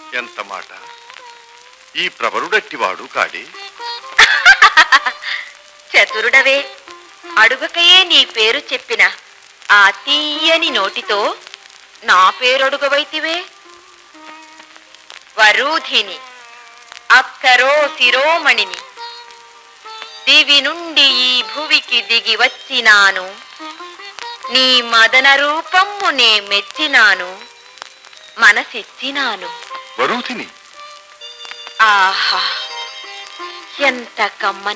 ఎంత మాట ఈ ప్రవరుడట్టివాడు కాడే చతురుడవే అడుగకయే నీ పేరు చెప్పిన ఆ తీయని నోటితో నా పేరొడుగవైతివే వరూధిని అక్కరో శిరోమణిని దివి నుండి ఈ భువికి దిగి వచ్చినాను నీ మదన రూపము నే మెచ్చినాను మనసిచ్చినాను వరూధిని ఆహా ఎంత కమ్మ